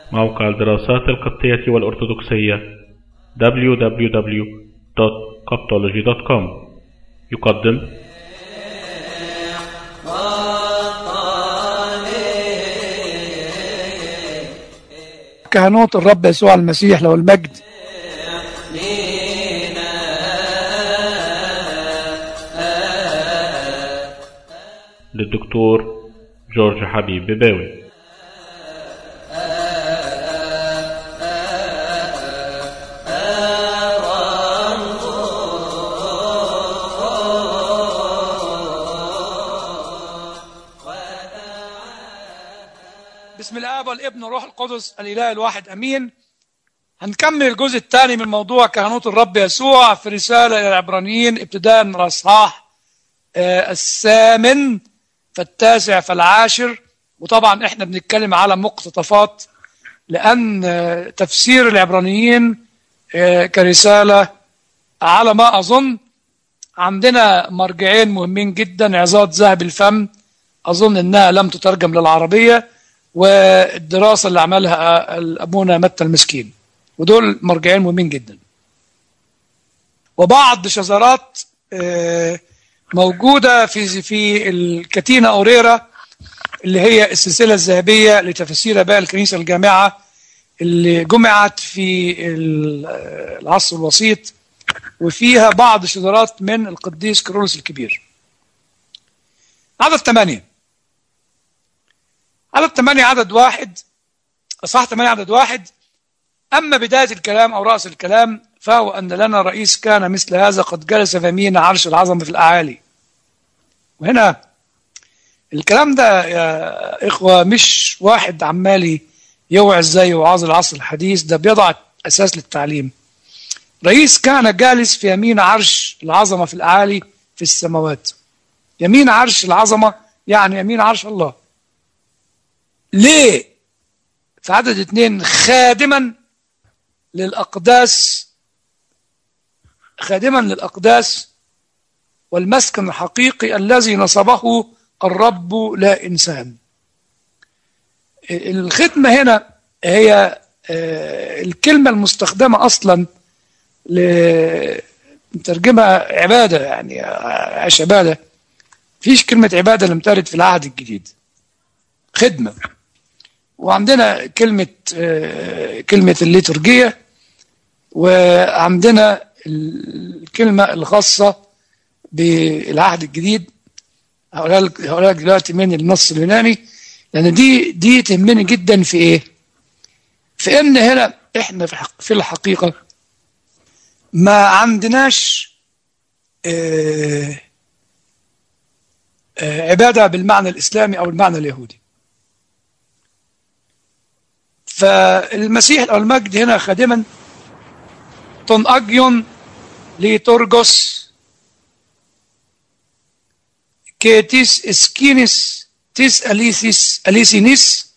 موقع الدراسات القبطية والأرثوذكسية www.coptology.com يقدم كهنوت الرب يسوع المسيح له المجد للدكتور جورج حبيب بباوي بسم الاب والابن والروح القدس الاله الواحد امين هنكمل الجزء الثاني من موضوع كهنوت الرب يسوع في رساله الى العبرانيين ابتداء من الاصحاح آه، الثامن فالتاسع فالعاشر وطبعا احنا بنتكلم على مقتطفات لان آه، تفسير العبرانيين آه، كرساله على ما اظن عندنا مرجعين مهمين جدا عظات ذهب الفم اظن انها لم تترجم للعربيه والدراسه اللي عملها ابونا متى المسكين ودول مرجعين مهمين جدا وبعض شذرات آه، موجوده في في الكاتينا اوريرا اللي هي السلسله الذهبيه لتفسير اباء الكنيسه الجامعه اللي جمعت في ال- العصر الوسيط وفيها بعض شذرات من القديس كيرلس الكبير عدد ثمانية عدد ثمانية عدد واحد أصح ثمانية عدد واحد أما بداية الكلام أو رأس الكلام فهو أن لنا رئيس كان مثل هذا قد جلس في يمين عرش العظمة في الأعالي وهنا الكلام ده يا إخوة مش واحد عمال يوعظ زي وعاظ العصر الحديث ده بيضع أساس للتعليم رئيس كان جالس في يمين عرش العظمة في الأعالي في السماوات يمين عرش العظمة يعني يمين عرش الله ليه في عدد اتنين خادما للأقداس خادما للأقداس والمسكن الحقيقي الذي نصبه الرب لا إنسان الخدمة هنا هي آه، الكلمة المستخدمة أصلا لترجمها عبادة يعني عيش عبادة فيش كلمة عبادة لم ترد في العهد الجديد خدمة وعندنا كلمة آه، كلمة الليتورجية وعندنا الكلمة الخاصة بالعهد الجديد هقولها لك هقولها لك دلوقتي من النص اليوناني لأن دي دي تهمني جدا في إيه؟ في إن هنا إحنا في الحق- في الحقيقة ما عندناش آه، آه، عبادة بالمعنى الإسلامي أو المعنى اليهودي فالمسيح أو المجد هنا خادما تون أجيون لتورجوس كيتيس اسكينيس تيس أليسيس أليسينيس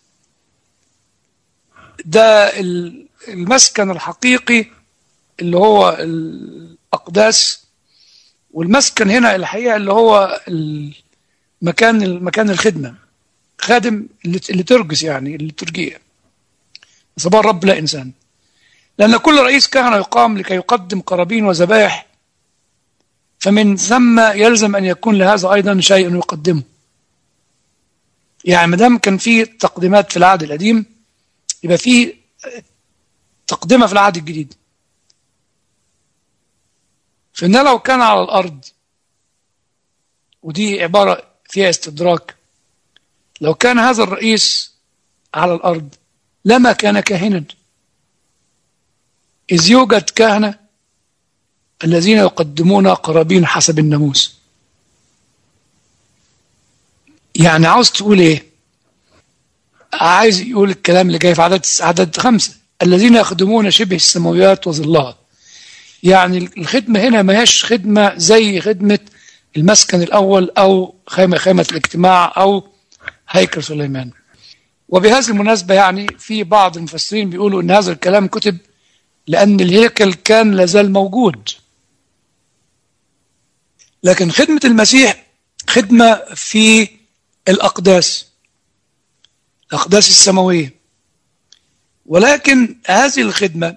ده ال- المسكن الحقيقي اللي هو الأقداس والمسكن هنا الحقيقة اللي هو المكان المكان الخدمة خادم اللي اللي ترجس يعني اللي ترجية صباح الرب لا إنسان لأن كل رئيس كهنة يقام لكي يقدم قرابين وذبائح فمن ثم يلزم أن يكون لهذا أيضا شيء يقدمه يعني ما دام كان في تقديمات في العهد القديم يبقى في تقدمة في العهد الجديد فإن لو كان على الأرض ودي عبارة فيها استدراك لو كان هذا الرئيس على الأرض لما كان كاهنا إذ يوجد كهنة الذين يقدمون قرابين حسب الناموس يعني عاوز تقول ايه عايز يقول الكلام اللي جاي في عدد عدد خمسة الذين يخدمون شبه السماويات وظلها يعني الخدمة هنا ما هيش خدمة زي خدمة المسكن الأول أو خيمة خيمة الاجتماع أو هيكل سليمان وبهذه المناسبة يعني في بعض المفسرين بيقولوا أن هذا الكلام كتب لأن الهيكل كان لازال موجود لكن خدمة المسيح خدمة في الأقداس الأقداس السماوية ولكن هذه الخدمة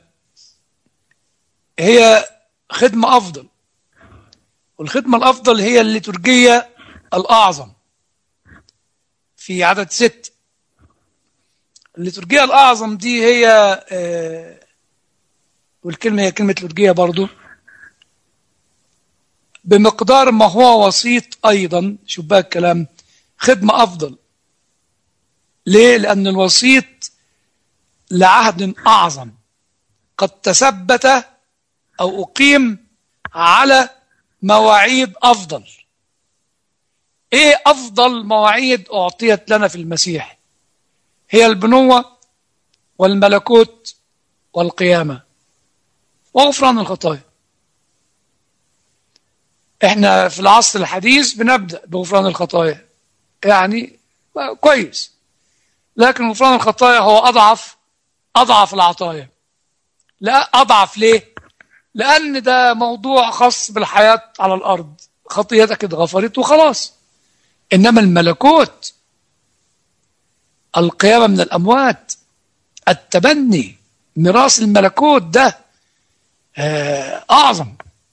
هي خدمة أفضل والخدمة الأفضل هي الليتورجية الأعظم في عدد ست الليتورجية الأعظم دي هي آه، والكلمة هي كلمة ليتورجية برضو بمقدار ما هو وسيط أيضا شوف بقى الكلام خدمة أفضل ليه؟ لأن الوسيط لعهد أعظم قد تثبت أو أقيم على مواعيد أفضل إيه أفضل مواعيد أعطيت لنا في المسيح هي البنوة والملكوت والقيامة وغفران الخطايا احنا في العصر الحديث بنبدأ بغفران الخطايا يعني كويس لكن غفران الخطايا هو أضعف أضعف العطايا لا أضعف ليه لأن ده موضوع خاص بالحياة على الأرض خطيتك اتغفرت وخلاص إنما الملكوت القيامة من الأموات التبني ميراث الملكوت ده آه، أعظم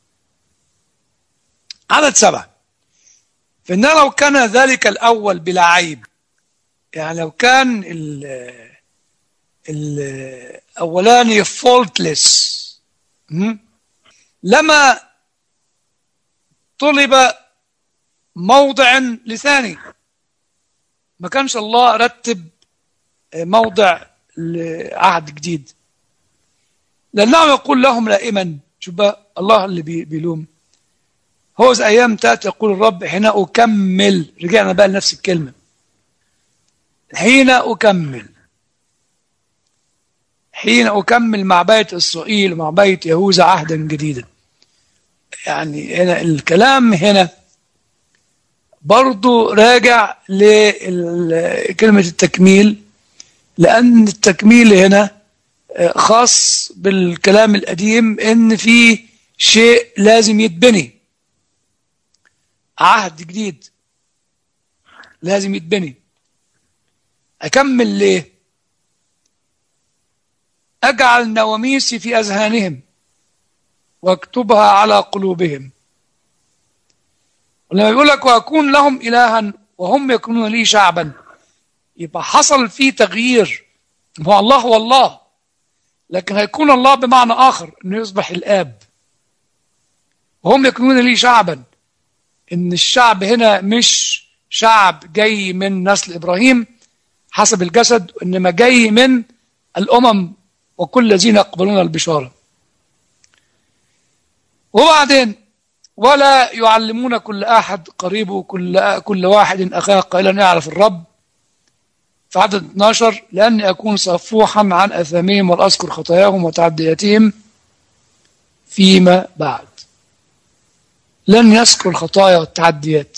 عدد سبعة فإن لو كان ذلك الأول بلا عيب يعني لو كان ال- الأولاني faultless م? لما طلب موضع لثاني ما كانش الله رتب موضع لعهد جديد لأنه يقول لهم دائما شوف بقى الله اللي بي- بيلوم هو إذا أيام تأتي يقول الرب حين أكمل رجعنا بقى لنفس الكلمة حين أكمل حين أكمل مع بيت إسرائيل ومع بيت يهوذا عهدا جديدا يعني هنا الكلام هنا برضو راجع لكلمة التكميل لأن التكميل هنا آه، خاص بالكلام القديم إن في شيء لازم يتبني عهد جديد لازم يتبني أكمل ليه أجعل نواميسي في أذهانهم واكتبها على قلوبهم ولما يقول لك وأكون لهم إلها وهم يكونون لي شعبا يبقى حصل فيه تغيير هو الله هو الله لكن هيكون الله بمعنى آخر أنه يصبح الآب وهم يكونون لي شعبا ان الشعب هنا مش شعب جاي من نسل ابراهيم حسب الجسد انما جاي من الامم وكل الذين يقبلون البشاره وبعدين ولا يعلمون كل احد قريبه كل كل واحد اخاه قائلا يعرف الرب في عدد 12 لاني اكون صفوحا عن اثامهم واذكر خطاياهم وتعدياتهم فيما بعد لن يذكر الخطايا والتعديات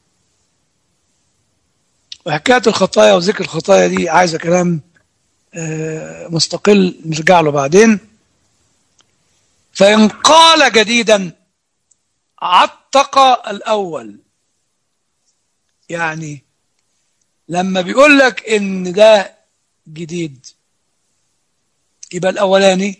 وحكاية الخطايا وذكر الخطايا دي عايزة كلام آه، مستقل نرجع له بعدين فإن قال جديدا عتق الأول يعني لما بيقول لك إن ده جديد يبقى الأولاني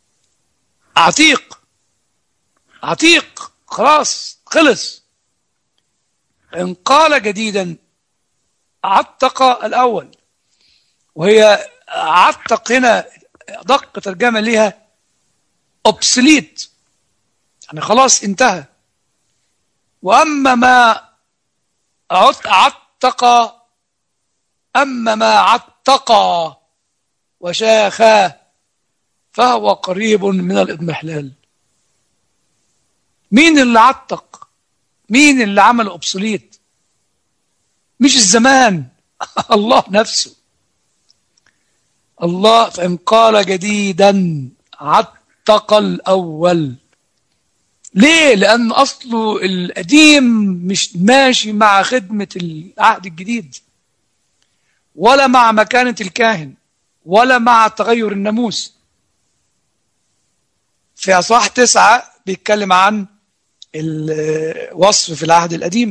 عتيق عتيق خلاص خلص إن قال جديدا عتق الأول وهي عتق هنا دق ترجمة ليها obsolete يعني خلاص انتهى وأما ما عت- عتق أما ما عتق وشاخا فهو قريب من الإضمحلال مين اللي عتق مين اللي عمل obsolete مش الزمان الله نفسه الله فإن قال جديدا عتق الأول ليه؟ لأن أصله القديم مش ماشي مع خدمة العهد الجديد ولا مع مكانة الكاهن ولا مع تغير الناموس في أصحاح تسعة بيتكلم عن الوصف في العهد القديم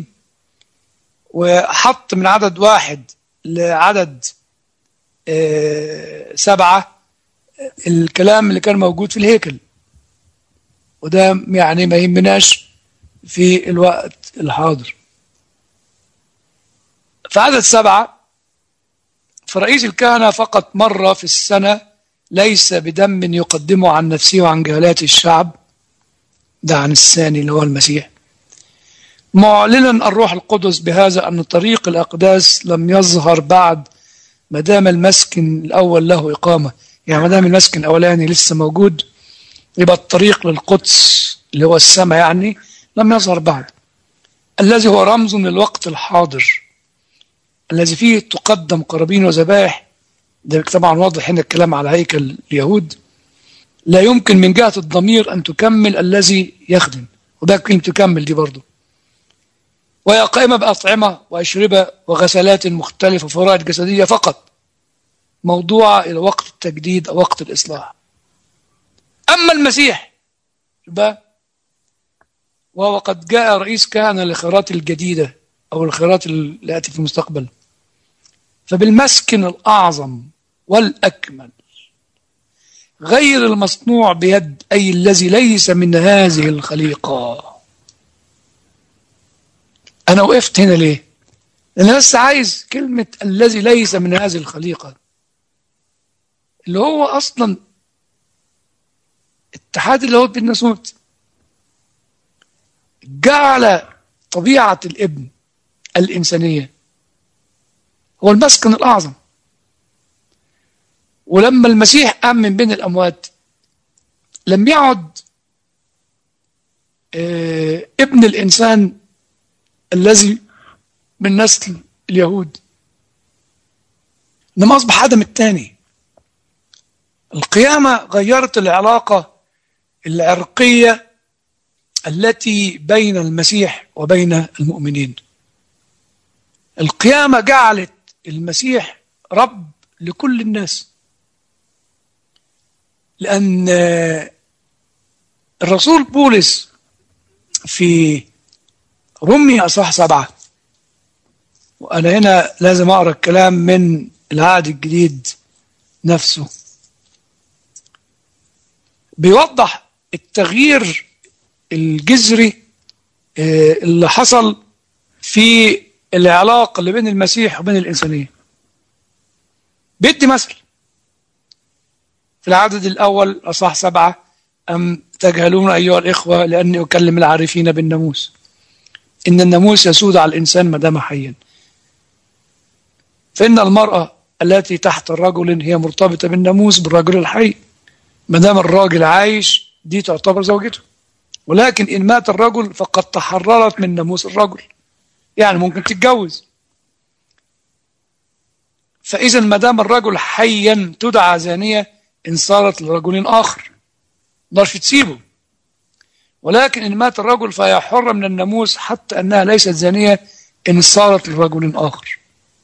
وحط من عدد واحد لعدد آه، سبعة الكلام اللي كان موجود في الهيكل وده يعني ما يهمناش في الوقت الحاضر في عدد سبعة فرئيس الكهنة فقط مرة في السنة ليس بدم يقدمه عن نفسه وعن جهالات الشعب ده عن الثاني اللي هو المسيح معلنا الروح القدس بهذا أن طريق الأقداس لم يظهر بعد ما دام المسكن الأول له إقامة يعني ما دام المسكن الأولاني لسه موجود يبقى الطريق للقدس اللي هو السماء يعني لم يظهر بعد الذي هو رمز للوقت الحاضر الذي فيه تقدم قرابين وذبائح ده طبعا واضح هنا الكلام على هيكل اليهود لا يمكن من جهة الضمير أن تكمل الذي يخدم وده كلمة تكمل دي برضه وهي قائمة بأطعمة وأشربة وغسلات مختلفة وفرائض جسدية فقط موضوعة إلى وقت التجديد أو وقت الإصلاح أما المسيح يبقى وهو قد جاء رئيس كهنة للخيرات الجديدة أو الخيرات اللي تأتي في المستقبل فبالمسكن الأعظم والأكمل غير المصنوع بيد أي الذي ليس من هذه الخليقة أنا وقفت هنا ليه؟ لأن بس عايز كلمة الذي ليس من هذه الخليقة اللي هو أصلا اتحاد اللاهوت بالناسوت جعل طبيعة الابن الإنسانية هو المسكن الأعظم ولما المسيح قام من بين الأموات لم يعد اه ابن الإنسان الذي من نسل اليهود إنما أصبح آدم الثاني القيامة غيرت العلاقة العرقية التي بين المسيح وبين المؤمنين القيامة جعلت المسيح رب لكل الناس لأن الرسول بولس في رمي أصح سبعة وأنا هنا لازم أقرأ الكلام من العهد الجديد نفسه بيوضح التغيير الجذري اللي حصل في العلاقة اللي بين المسيح وبين الإنسانية بيدي مثل في العدد الأول أصح سبعة أم تجهلون أيها الإخوة لأني أكلم العارفين بالناموس إن الناموس يسود على الإنسان ما دام حيا فإن المرأة التي تحت الرجل هي مرتبطة بالناموس بالرجل الحي ما دام الراجل عايش دي تعتبر زوجته ولكن إن مات الرجل فقد تحررت من ناموس الرجل يعني ممكن تتجوز فإذا ما دام الرجل حيا تدعى زانية إن صارت لرجل آخر مقدرش تسيبه ولكن إن مات الرجل فهي حرة من الناموس حتى أنها ليست زانية إن صارت لرجل آخر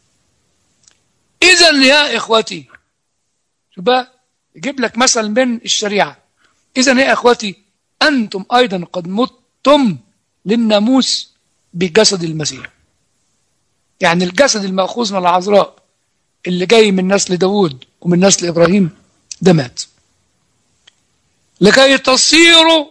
إذا يا إخوتي شوف بقى يجيب لك مثل من الشريعة إذا يا إخوتي أنتم أيضا قد متم للناموس بجسد المسيح يعني الجسد المأخوذ من العذراء اللي جاي من نسل داود ومن نسل إبراهيم ده مات لكي تصيروا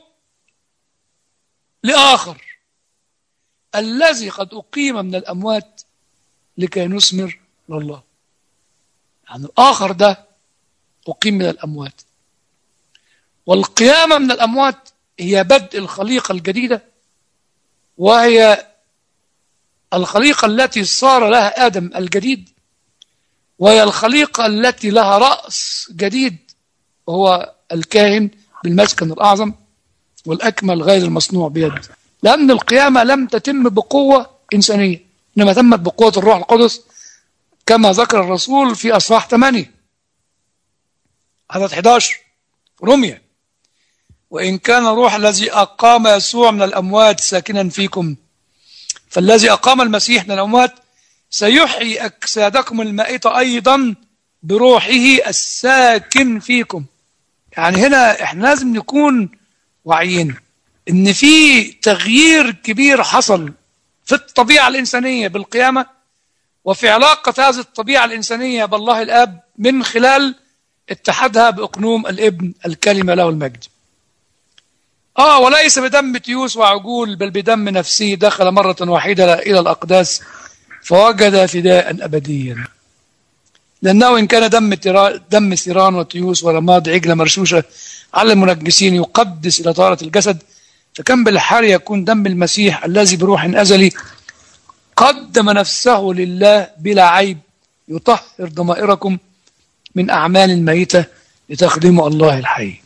لآخر الذي قد أقيم من الأموات لكي نثمر لله يعني الآخر ده أقيم من الأموات والقيامة من الأموات هي بدء الخليقة الجديدة وهي الخليقة التي صار لها آدم الجديد وهي الخليقة التي لها رأس جديد وهو الكاهن بالمسكن الأعظم والأكمل غير المصنوع بيد لأن القيامة لم تتم بقوة إنسانية إنما تمت بقوة الروح القدس كما ذكر الرسول في أصحاح 8 عدد 11 رمية وإن كان الروح الذي أقام يسوع من الأموات ساكنا فيكم فالذي أقام المسيح من الأموات سيحيي أجسادكم المائتة أيضا بروحه الساكن فيكم يعني هنا احنا لازم نكون واعيين ان في تغيير كبير حصل في الطبيعة الإنسانية بالقيامة وفي علاقة هذه الطبيعة الإنسانية بالله الآب من خلال اتحدها بأقنوم الابن الكلمة له المجد آه وليس بدم تيوس وعجول بل بدم نفسه دخل مرة واحدة إلى الأقداس فوجد فداء أبديا لأنه إن كان دم تيرا- دم ثيران وتيوس ورماد عجلة مرشوشة على المنجسين يقدس إلى طهارة الجسد فكم بالحال يكون دم المسيح الذي بروح أزلي قدم نفسه لله بلا عيب يطهر ضمائركم من أعمال الميتة لتخدموا الله الحي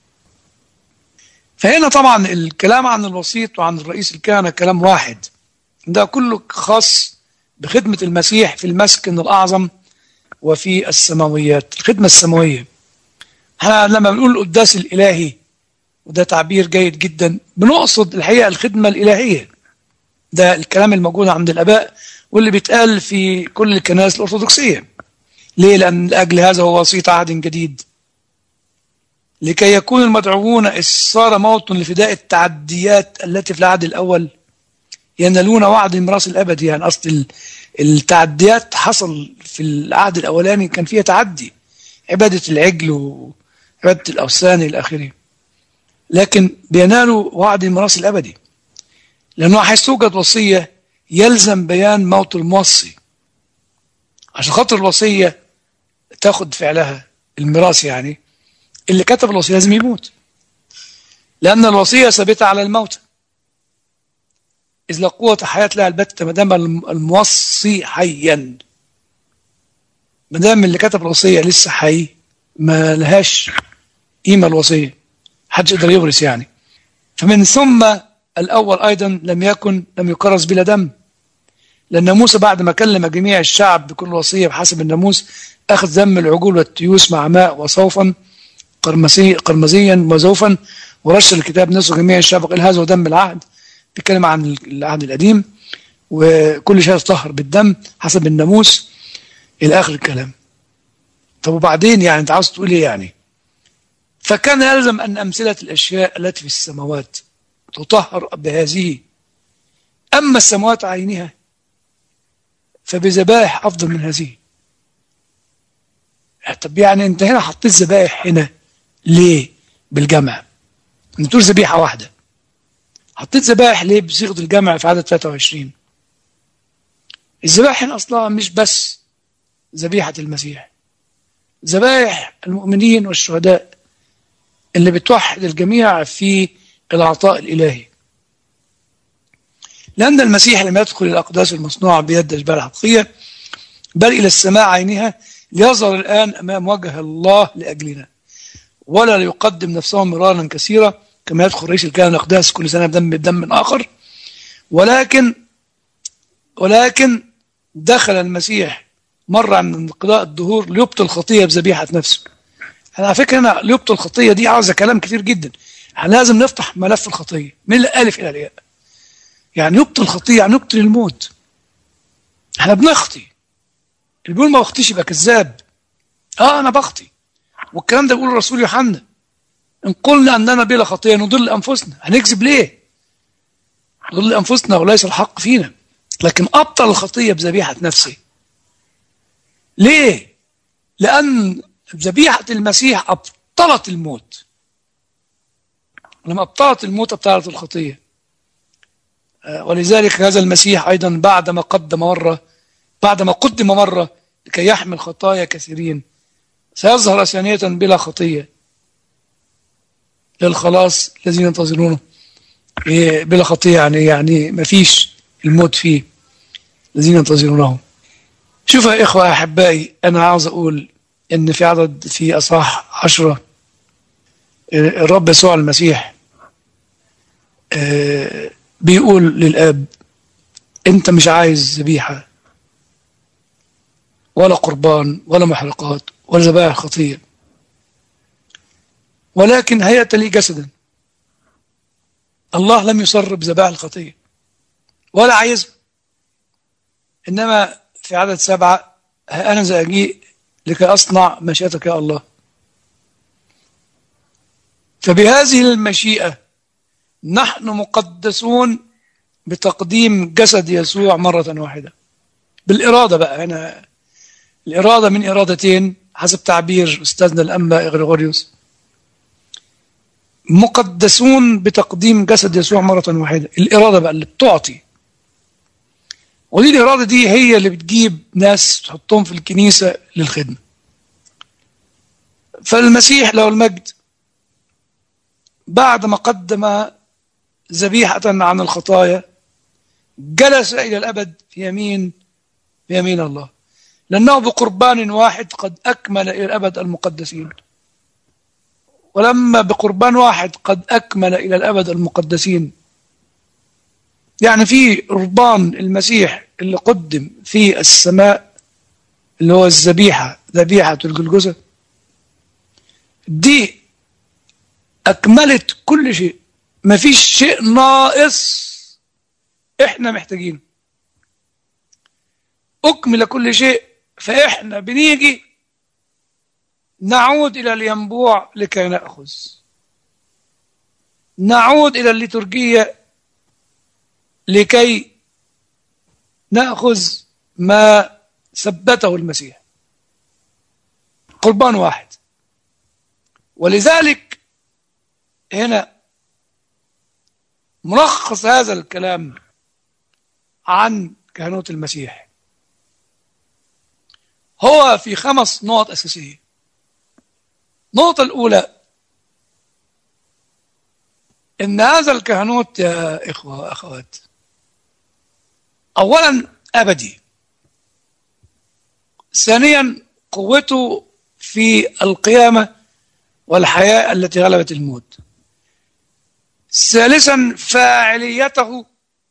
فهنا طبعا الكلام عن الوسيط وعن الرئيس الكهنة كلام واحد ده كله خاص بخدمة المسيح في المسكن الأعظم وفي السماويات الخدمة السماوية احنا لما بنقول القداس الإلهي وده تعبير جيد جدا بنقصد الحقيقة الخدمة الإلهية ده الكلام الموجود عند الآباء واللي بيتقال في كل الكنائس الأرثوذكسية ليه؟ لأن لأجل هذا هو وسيط عهد جديد لكي يكون المدعوون إذ صار موطن لفداء التعديات التي في العهد الأول ينالون وعد الميراث الأبدي يعني أصل ال- التعديات حصل في العهد الأولاني كان فيها تعدي عبادة العجل وعبادة الأوثان إلى آخره لكن بينالوا وعد الميراث الأبدي لأنه حيث توجد وصية يلزم بيان موت الموصي عشان خاطر الوصية تاخد فعلها الميراث يعني اللي كتب الوصية لازم يموت لأن الوصية ثابتة على الموت إذ لا قوة حياة لها البتة ما دام الموصي حيا ما دام اللي كتب الوصية لسه حي ما لهاش قيمة الوصية حدش يقدر يورث يعني فمن ثم الأول أيضا لم يكن لم يكرس بلا دم لأن موسى بعد ما كلم جميع الشعب بكل وصية بحسب الناموس أخذ دم العجول والتيوس مع ماء وصوفا قرمزي قرمزيا وزوفا ورش الكتاب نصف جميع الشعب قال هذا هو دم العهد بيتكلم عن العهد القديم وكل شيء طهر بالدم حسب الناموس إلى آخر الكلام طب وبعدين يعني أنت عاوز تقول إيه يعني فكان يلزم أن أمثلة الأشياء التي في السماوات تطهر بهذه أما السماوات عينها فبذبائح أفضل من هذه طب يعني أنت هنا حطيت ذبائح هنا ليه بالجمع أنت تقول ذبيحة واحدة حطيت ذبائح ليه بصيغة الجمع في عدد 23 الذبائح هنا أصلها مش بس ذبيحة المسيح ذبائح المؤمنين والشهداء اللي بتوحد الجميع في العطاء الإلهي لأن المسيح لم يدخل الأقداس المصنوعة بيد أشبال الحقيقية بل إلى السماء عينها ليظهر الآن أمام وجه الله لأجلنا ولا ليقدم نفسه مرارا كثيرا كما يدخل رئيس الكهنة الأقداس كل سنة بدم بدم آخر ولكن ولكن دخل المسيح مرة عن انقضاء الدهور ليبطل الخطية بذبيحة نفسه أنا على فكرة أنا ليبطل الخطية دي عاوزة كلام كتير جدا يعني لازم نفتح ملف الخطية من الألف إلى الياء يعني يبطل الخطية يعني يبطل الموت احنا بنخطي اللي بيقول ما بخطيش يبقى كذاب اه انا بخطي والكلام ده بيقول الرسول يوحنا ان قلنا اننا بلا خطيه نضل انفسنا هنكذب ليه نضل انفسنا وليس الحق فينا لكن ابطل الخطيه بذبيحه نفسي ليه لان ذبيحه المسيح ابطلت الموت لما ابطلت الموت ابطلت الخطيه ولذلك هذا المسيح أيضا بعدما قدم مرة بعدما قدم مرة لكي يحمل خطايا كثيرين سيظهر ثانية بلا خطية للخلاص الذين ينتظرونه بلا خطية يعني يعني ما فيش الموت فيه الذين ينتظرونه شوف يا إخوة أحبائي أنا عاوز أقول إن في عدد في أصحاح عشرة الرب يسوع المسيح بيقول للآب أنت مش عايز ذبيحة ولا قربان ولا محرقات ولا ذبائح خطية ولكن هيأت لي جسدا الله لم يصر بذبائح الخطية ولا عايزها إنما في عدد سبعة أنا سأجيء لكي أصنع مشيئتك يا الله فبهذه المشيئة نحن مقدسون بتقديم جسد يسوع مرة واحدة بالإرادة بقى هنا الإرادة من إرادتين حسب تعبير أستاذنا الأنبا إغريغوريوس مقدسون بتقديم جسد يسوع مرة واحدة الإرادة بقى اللي بتعطي ودي الإرادة دي هي اللي بتجيب ناس تحطهم في الكنيسة للخدمة فالمسيح له المجد بعد ما قدم ذبيحة عن الخطايا جلس إلى الأبد في يمين في يمين الله لأنه بقربان واحد قد أكمل إلى الأبد المقدسين ولما بقربان واحد قد أكمل إلى الأبد المقدسين يعني في قربان المسيح اللي قدم في السماء اللي هو الذبيحة ذبيحة الجلجثة دي أكملت كل شيء ما فيش شيء ناقص إحنا محتاجينه أكمل كل شيء فإحنا بنيجي نعود إلى الينبوع لكي نأخذ نعود إلى الليتورجية لكي نأخذ ما ثبته المسيح قربان واحد ولذلك هنا ملخص هذا الكلام عن كهنوت المسيح هو في خمس نقط أساسية النقطة الأولى إن هذا الكهنوت يا إخوة وأخوات أولا أبدي ثانيا قوته في القيامة والحياة التي غلبت الموت ثالثا فاعليته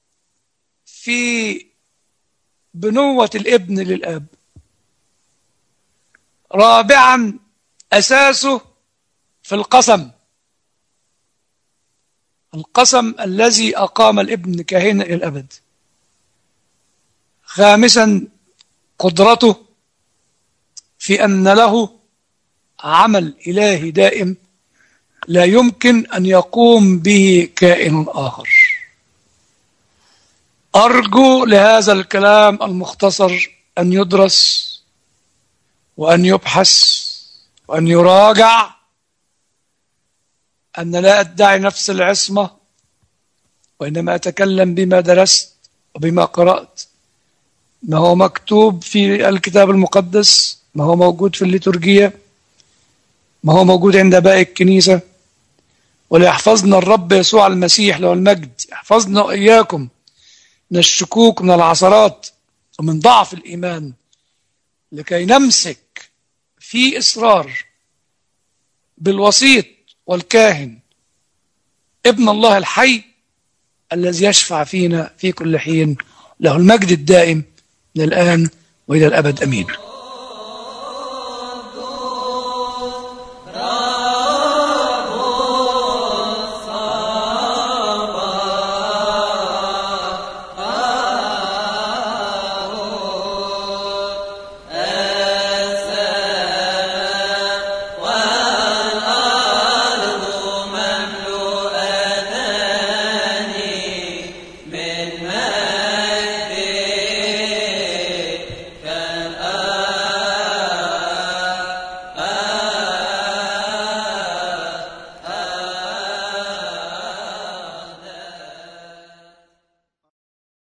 في بنوة الابن للأب رابعا أساسه في القسم القسم الذي أقام الابن كاهنا إلى الأبد خامسا قدرته في أن له عمل إلهي دائم لا يمكن أن يقوم به كائن آخر أرجو لهذا الكلام المختصر أن يدرس وأن يبحث وأن يراجع أن لا أدعي نفس العصمة وإنما أتكلم بما درست وبما قرأت ما هو مكتوب في الكتاب المقدس ما هو موجود في الليتورجية ما هو موجود عند باقي الكنيسة وليحفظنا الرب يسوع المسيح له المجد يحفظنا وإياكم من الشكوك من العثرات ومن ضعف الإيمان لكي نمسك في إصرار بالوسيط والكاهن ابن الله الحي الذي يشفع فينا في كل حين له المجد الدائم من الآن وإلى الأبد أمين